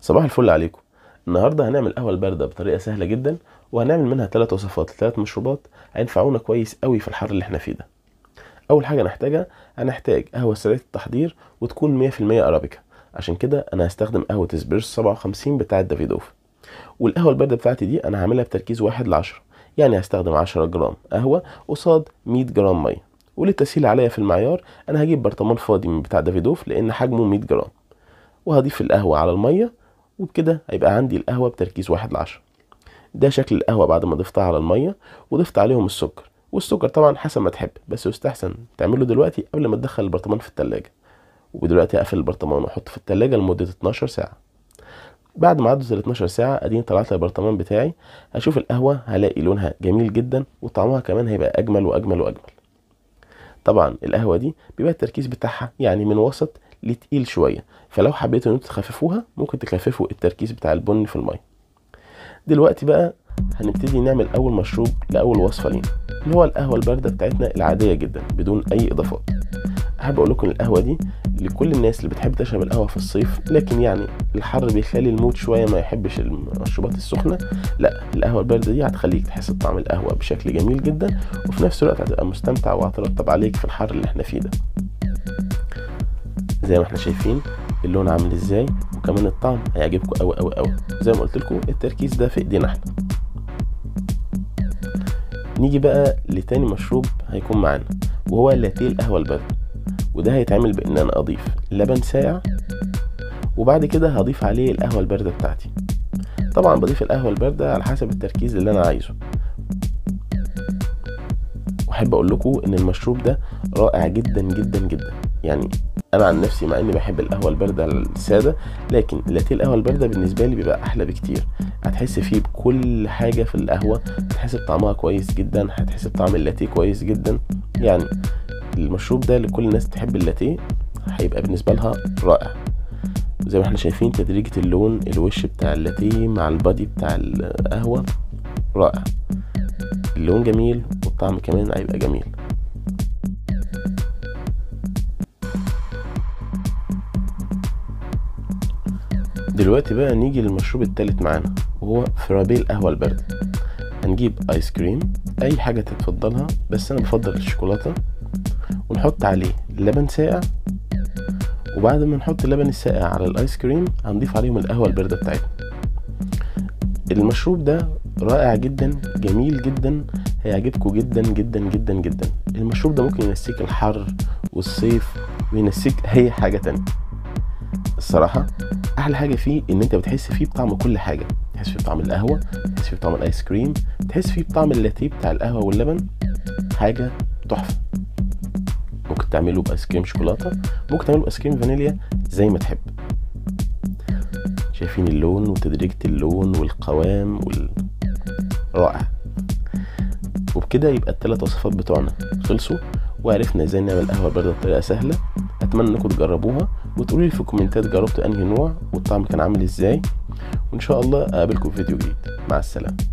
صباح الفل عليكم النهارده هنعمل قهوه البارده بطريقه سهله جدا وهنعمل منها ثلاث وصفات ثلاث مشروبات هينفعونا كويس قوي في الحر اللي احنا فيه ده اول حاجه نحتاجها هنحتاج قهوه سريعه التحضير وتكون 100% ارابيكا عشان كده انا هستخدم قهوه اسبريسو 57 بتاعه دافيدوف والقهوه البارده بتاعتي دي انا هعملها بتركيز واحد لعشرة يعني هستخدم 10 جرام قهوه قصاد 100 جرام ميه وللتسهيل عليا في المعيار انا هجيب برطمان فاضي من بتاع دافيدوف لان حجمه 100 جرام وهضيف القهوه على الميه وبكده هيبقى عندي القهوه بتركيز واحد لعشرة ده شكل القهوه بعد ما ضفتها على الميه وضفت عليهم السكر والسكر طبعا حسب ما تحب بس يستحسن تعمله دلوقتي قبل ما تدخل البرطمان في التلاجة ودلوقتي اقفل البرطمان واحطه في التلاجة لمدة 12 ساعة بعد ما عدت ال 12 ساعة اديني طلعت البرطمان بتاعي هشوف القهوة هلاقي لونها جميل جدا وطعمها كمان هيبقى اجمل واجمل واجمل طبعا القهوة دي بيبقى التركيز بتاعها يعني من وسط لتقيل شوية فلو حبيتوا ان انتوا تخففوها ممكن تخففوا التركيز بتاع البن في المية دلوقتي بقى هنبتدي نعمل اول مشروب لاول وصفة لينا اللي هو القهوة الباردة بتاعتنا العادية جدا بدون اي اضافات احب اقول لكم القهوة دي لكل الناس اللي بتحب تشرب القهوة في الصيف لكن يعني الحر بيخلي المود شوية ما يحبش المشروبات السخنة لا القهوة الباردة دي هتخليك تحس بطعم القهوة بشكل جميل جدا وفي نفس الوقت هتبقى مستمتع وهترطب عليك في الحر اللي احنا فيه ده زي ما احنا شايفين اللون عامل ازاي وكمان الطعم هيعجبكم قوي قوي قوي زي ما قلت لكم التركيز ده في ايدينا احنا نيجي بقى لتاني مشروب هيكون معانا وهو لاتيه القهوه البارده وده هيتعمل بان انا اضيف لبن ساقع وبعد كده هضيف عليه القهوه البارده بتاعتي طبعا بضيف القهوه البارده على حسب التركيز اللي انا عايزه واحب اقول لكم ان المشروب ده رائع جدا جدا جدا يعني انا عن نفسي مع اني بحب القهوه البارده الساده لكن لاتيه القهوه البارده بالنسبه لي بيبقى احلى بكتير هتحس فيه بكل حاجه في القهوه هتحس بطعمها كويس جدا هتحس بطعم اللاتيه كويس جدا يعني المشروب ده لكل الناس تحب اللاتيه هيبقى بالنسبه لها رائع زي ما احنا شايفين تدريجة اللون الوش بتاع اللاتيه مع البادي بتاع القهوة رائع اللون جميل والطعم كمان هيبقى جميل دلوقتي بقى نيجي للمشروب التالت معانا وهو فرابيه القهوة الباردة هنجيب ايس كريم اي حاجة تتفضلها بس انا بفضل الشوكولاتة ونحط عليه لبن ساقع وبعد ما نحط اللبن الساقع على الايس كريم هنضيف عليهم القهوة الباردة بتاعتنا المشروب ده رائع جدا جميل جدا هيعجبكم جدا جدا جدا جدا المشروب ده ممكن ينسيك الحر والصيف وينسيك اي حاجة تانية الصراحة احلى حاجة فيه ان انت بتحس فيه بطعم كل حاجة تحس فيه بطعم القهوة تحس فيه بطعم الايس كريم تحس فيه بطعم اللاتيه بتاع القهوة واللبن حاجة تحفة ممكن تعمله بايس كريم شوكولاته ممكن تعمله بايس كريم فانيليا زي ما تحب شايفين اللون وتدريجة اللون والقوام وال... رائع وبكده يبقى الثلاث وصفات بتوعنا خلصوا وعرفنا ازاي نعمل قهوه بارده بطريقه سهله اتمنى انكم تجربوها وتقولوا لي في الكومنتات جربتوا انهي نوع والطعم كان عامل ازاي وان شاء الله اقابلكم في فيديو جديد مع السلامه